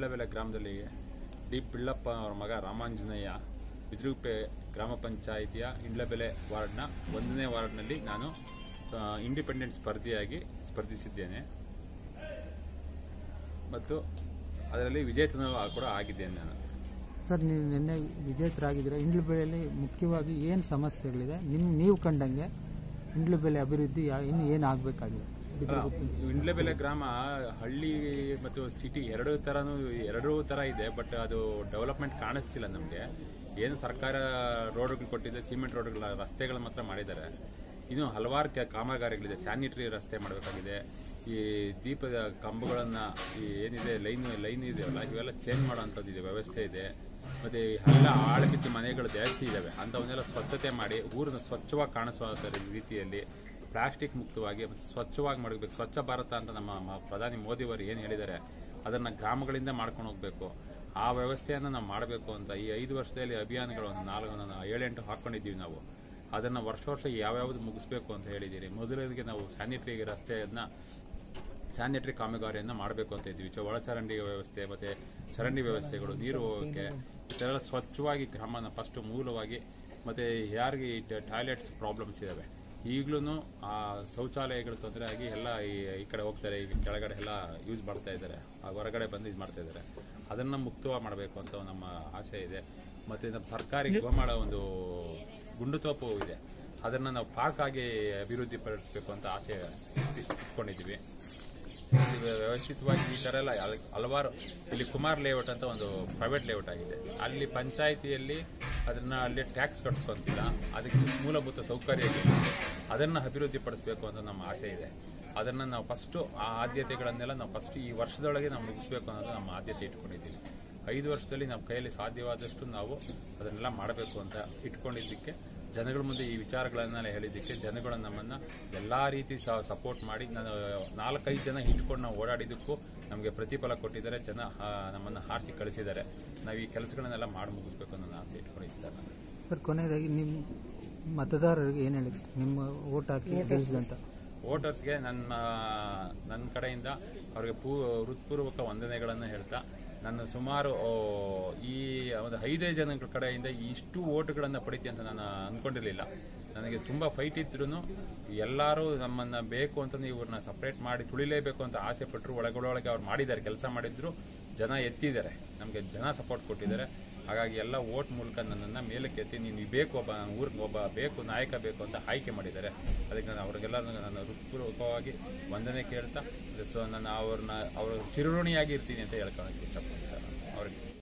ಇಂಡ್ಲಬೆಲೆ ಗ್ರಾಮದಲ್ಲಿ ಡಿ ಪಿಳ್ಳಪ್ಪ ಅವರ ಮಗ ರಾಮಾಂಜನೇಯ ಬಿದ್ರುಪೆ ಗ್ರಾಮ ಪಂಚಾಯಿತಿಯ ಇಂಡ್ಲಬೆಲೆ ವಾರ್ಡ್ನ ಒಂದನೇ ವಾರ್ಡ್ನಲ್ಲಿ ನಾನು ಆ, ಇಂಡಿಪೆಂಡೆಂಟ್ ಸ್ಪರ್ಧಿಯಾಗಿ ಸ್ಪರ್ಧಿಸಿದ್ದೇನೆ ಮತ್ತು ಅದರಲ್ಲಿ ವಿಜೇತನೂ ಕೂಡ ಆಗಿದ್ದೇನೆ ನಾನು ಸರ್ ನೀವು ನಿನ್ನೆ ವಿಜೇತರಾಗಿದ್ದೀರಾ ಇಂಡ್ಲು ಬೆಳೆಯಲ್ಲಿ ಮುಖ್ಯವಾಗಿ ಏನು ಸಮಸ್ಯೆಗಳಿದೆ ನಿಮ್ ನೀವು ಕಂಡಂಗೆ ಇಂಡ್ಲು ಬೆಲೆ ಅಭಿವೃದ್ಧಿ ಯಾ- ಇನ್ನು ಏನು ಆಗಬೇಕಾಗಿದೆ ಇಂಡ್ಲೆಬೆಲೆ ಗ್ರಾಮ ಹಳ್ಳಿ ಮತ್ತು ಸಿಟಿ ಎರಡು ತರನು ಎರಡೂ ತರ ಇದೆ ಬಟ್ ಅದು ಡೆವಲಪ್ಮೆಂಟ್ ಕಾಣಿಸ್ತಿಲ್ಲ ನಮಗೆ ಏನು ಸರ್ಕಾರ ರೋಡ್ಗಳು ಕೊಟ್ಟಿದೆ ಸಿಮೆಂಟ್ ರೋಡ್ಗಳ ರಸ್ತೆಗಳು ಮಾತ್ರ ಮಾಡಿದ್ದಾರೆ ಇನ್ನು ಹಲವಾರು ಕೆ- ಕಾಮಗಾರಿಗಳಿದೆ ಸ್ಯಾನಿಟರಿ ರಸ್ತೆ ಮಾಡಬೇಕಾಗಿದೆ ಈ ದೀಪದ ಕಂಬಗಳನ್ನ ಈ ಏನಿದೆ ಲೈನ್ ಲೈನ್ ಇದೆಯಲ್ಲ ಇವೆಲ್ಲ ಚೇಂಜ್ ಮಾಡೋಂಥದ್ದು ಇದೆ ವ್ಯವಸ್ಥೆ ಇದೆ ಮತ್ತೆ ಎಲ್ಲ ಆಳಬಿದ್ದ ಮನೆಗಳು ಜಾಸ್ತಿ ಇದಾವೆ ಅಂಥವನ್ನೆಲ್ಲ ಸ್ವಚ್ಛತೆ ಮಾಡಿ ಊರನ್ನ ಸ್ವಚ್ಛವಾಗಿ ಕಾಣಿಸುವ ರೀತಿಯಲ್ಲಿ ಪ್ಲಾಸ್ಟಿಕ್ ಮುಕ್ತವಾಗಿ ಮತ್ತು ಸ್ವಚ್ಛವಾಗಿ ಮಾಡಬೇಕು ಸ್ವಚ್ಛ ಭಾರತ ಅಂತ ನಮ್ಮ ಮ- ಪ್ರಧಾನಿ ಮೋದಿಯವರು ಏನು ಹೇಳಿದ್ದಾರೆ ಅದನ್ನ ಗ್ರಾಮಗಳಿಂದ ಮಾಡ್ಕೊಂಡು ಹೋಗ್ಬೇಕು ಆ ವ್ಯವಸ್ಥೆಯನ್ನು ನಾವು ಮಾಡಬೇಕು ಅಂತ ಈ ಐದು ವರ್ಷದಲ್ಲಿ ಅಭಿಯಾನಗಳು ಒಂದು ನಾಲ್ಕು ಒಂದು ಏಳೆಂಟು ಹಾಕೊಂಡಿದ್ದೀವಿ ನಾವು ಅದನ್ನ ವರ್ಷ ವರ್ಷ ಯಾವ್ಯಾವ್ದು ಮುಗಿಸ್ಬೇಕು ಅಂತ ಹೇಳಿದ್ದೀರಿ ಮೊದಲಿಗೆ ನಾವು ಸ್ಯಾನಿಟರಿ ರಸ್ತೆಯನ್ನ ಸ್ಯಾನಿಟರಿ ಕಾಮಗಾರಿಯನ್ನ ಮಾಡಬೇಕು ಅಂತ ಇದ್ವಿ ಚ- ಒಳಚರಂಡಿ ವ್ಯವಸ್ಥೆ ಮತ್ತೆ ಚರಂಡಿ ವ್ಯವಸ್ಥೆಗಳು ನೀರು ಹೋಗೋಕೆ ಇದೆಲ್ಲ ಸ್ವಚ್ಛವಾಗಿ ಗ್ರಾಮನ ಫಸ್ಟ್ ಮೂಲವಾಗಿ ಮತ್ತೆ ಯಾರಿಗೆ ಟಾಯ್ಲೆಟ್ಸ್ ಪ್ರಾಬ್ಲಮ್ಸ್ ಇದಾವೆ ಈಗಲೂ ಆ ಶೌಚಾಲಯಗಳು ತೊಂದರೆ ಆಗಿ ಎಲ್ಲ ಈ ಈ ಕಡೆ ಹೋಗ್ತಾರೆ ಈಗ ಕೆಳಗಡೆ ಎಲ್ಲ ಯೂಸ್ ಮಾಡ್ತಾ ಇದ್ದಾರೆ ಆ ಹೊರಗಡೆ ಬಂದು ಇದು ಮಾಡ್ತಾ ಇದ್ದಾರೆ ಅದನ್ನ ಮುಕ್ತವಾಗಿ ಮಾಡಬೇಕು ಅಂತ ನಮ್ಮ ಆಸೆ ಇದೆ ಮತ್ತೆ ನಮ್ಮ ಸರ್ಕಾರಿ ಗೋಮಾಳ ಒಂದು ಗುಂಡುತೋಪು ಇದೆ ಅದನ್ನ ನಾವು ಪಾರ್ಕ್ ಆಗಿ ಅಭಿವೃದ್ಧಿ ಪಡಿಸಬೇಕು ಅಂತ ಆಸೆ ಇಟ್ಕೊಂಡಿದ್ದೀವಿ ಇಲ್ಲಿ ವ್ಯವಸ್ಥಿತವಾಗಿ ಈ ತರ ಎಲ್ಲ ಹಲ- ಹಲವಾರು ಇಲ್ಲಿ ಕುಮಾರ್ ಲೇಔಟ್ ಅಂತ ಒಂದು ಪ್ರೈವೇಟ್ ಲೇಔಟ್ ಆಗಿದೆ ಅಲ್ಲಿ ಪಂಚಾಯಿತಿಯಲ್ಲಿ ಅದನ್ನ ಅಲ್ಲಿ ಟ್ಯಾಕ್ಸ್ ಕಟ್ಸ್ಕೊಂತಿಲ್ಲ ಅದಕ್ಕೆ ಮೂಲಭೂತ ಸೌಕರ್ಯಗಳಿಲ್ಲ ಅದನ್ನ ಅಭಿವೃದ್ಧಿ ಪಡಿಸಬೇಕು ಅಂತ ನಮ್ಮ ಆಸೆ ಇದೆ ಅದನ್ನ ನಾವು ಫಸ್ಟ್ ಆ ಆದ್ಯತೆಗಳನ್ನೆಲ್ಲ ನಾವು ಫಸ್ಟ್ ಈ ವರ್ಷದೊಳಗೆ ನಾವು ಮುಗಿಸ್ಬೇಕು ಅನ್ನೋದು ನಮ್ಮ ಆದ್ಯತೆ ಇಟ್ಕೊಂಡಿದ್ದೀವಿ ಐದು ವರ್ಷದಲ್ಲಿ ನಮ್ಮ ಕೈಯಲ್ಲಿ ಸಾಧ್ಯವಾದಷ್ಟು ನಾವು ಅದನ್ನೆಲ್ಲ ಮಾಡಬೇಕು ಅಂತ ಇಟ್ಕೊಂಡಿದ್ದಕ್ಕೆ ಜನಗಳ ಮುಂದೆ ಈ ವಿಚಾರಗಳನ್ನೆಲ್ಲ ಹೇಳಿದ್ದಕ್ಕೆ ಜನಗಳು ನಮ್ಮನ್ನ ಎಲ್ಲಾ ರೀತಿ ಸಪೋರ್ಟ್ ಮಾಡಿ ನಾನು ನಾಲ್ಕೈದು ಜನ ಇಟ್ಕೊಂಡು ನಾವು ಓಡಾಡಿದ್ದಕ್ಕೂ ನಮಗೆ ಪ್ರತಿಫಲ ಕೊಟ್ಟಿದ್ದಾರೆ ಜನ ಆ, ನಮ್ಮನ್ನ ಹಾರಿಸಿ ಕಳಿಸಿದ್ದಾರೆ ನಾವು ಈ ಕೆಲಸಗಳನ್ನೆಲ್ಲ ಮಾಡಿ ಮುಗಿಸ್ಬೇಕು ಅನ್ನೋ ಆಸೆ ಇಟ್ಕೊಂಡಿದ್ದಾರೆ ನಾನು. ಸರ್ ಕೊನೆಯದಾಗಿ ನಿಮ್ಮ ಮತದಾರರಿಗೆ ಏನು ಹೇಳಿ ನಿಮ್ಮ ಓಟ್ ಹಾಕಿ ಗೆಲ್ಲಿಸಿದಂತ ವೋಟರ್ಸ್ಗೆ ನನ್ನ ನನ್ನ ಕಡೆಯಿಂದ ಅವರಿಗೆ ಪೂ ಹೃತ್ಪೂರ್ವಕ ವಂದನೆಗಳನ್ನು ಹೇಳ್ತಾ ನನ್ನ ಸುಮಾರು ಓ, ಈ ಒಂದು ಐದೇ ಜನಗಳ ಕಡೆಯಿಂದ ಇಷ್ಟು ಓಟುಗಳನ್ನು ಪಡಿತೀನಿ ಅಂತ ನಾನು ಅನ್ಕೊಂಡಿರಲಿಲ್ಲ ನನಗೆ ತುಂಬಾ ಫೈಟ್ ಇದ್ರು ಎಲ್ಲರೂ ನಮ್ಮನ್ನ ಬೇಕು ಅಂತ ಇವ್ರನ್ನ ಸಪರೇಟ್ ಮಾಡಿ ತುಳಿಲೇಬೇಕು ಅಂತ ಆಸೆ ಪಟ್ಟರು ಒಳಗೊಳಗೆ ಅವ್ರು ಮಾಡಿದ್ದಾರೆ ಕೆಲಸ ಮಾಡಿದ್ರು ಜನ ಎತ್ತಿದ್ದಾರೆ ನಮಗೆ ಜನ ಸಪೋರ್ಟ್ ಕೊಟ್ಟಿದ್ದಾರೆ ಹಾಗಾಗಿ ಎಲ್ಲ ಓಟ್ ಮೂಲಕ ನನ್ನನ್ನ ಮೇಲಕ್ಕೆ ಎತ್ತಿ ನೀನು ಬೇಕು ಒಬ್ಬ ಊರಿಗೆ ಒಬ್ಬ ಬೇಕು ನಾಯಕ ಬೇಕು ಅಂತ ಆಯ್ಕೆ ಮಾಡಿದ್ದಾರೆ ಅದಕ್ಕೆ ನಾನು ಅವರಿಗೆಲ್ಲ ನನ್ನ ಹೃತ್ಪೂರ್ವಕವಾಗಿ ವಂದನೆ ಕೇಳ್ತಾ ಸೊ ನಾನು ಅವ್ರನ್ನ ಅವ್ರ ಚಿರುಣಿಯಾಗಿ ಇರ್ತೀನಿ ಅಂತ ಹೇಳ್ಕೊಳಕ್ಕೆ ಇಷ್ಟಪಡ್ತೀನಿ ಸರ್ ಅವ್ರಿಗೆ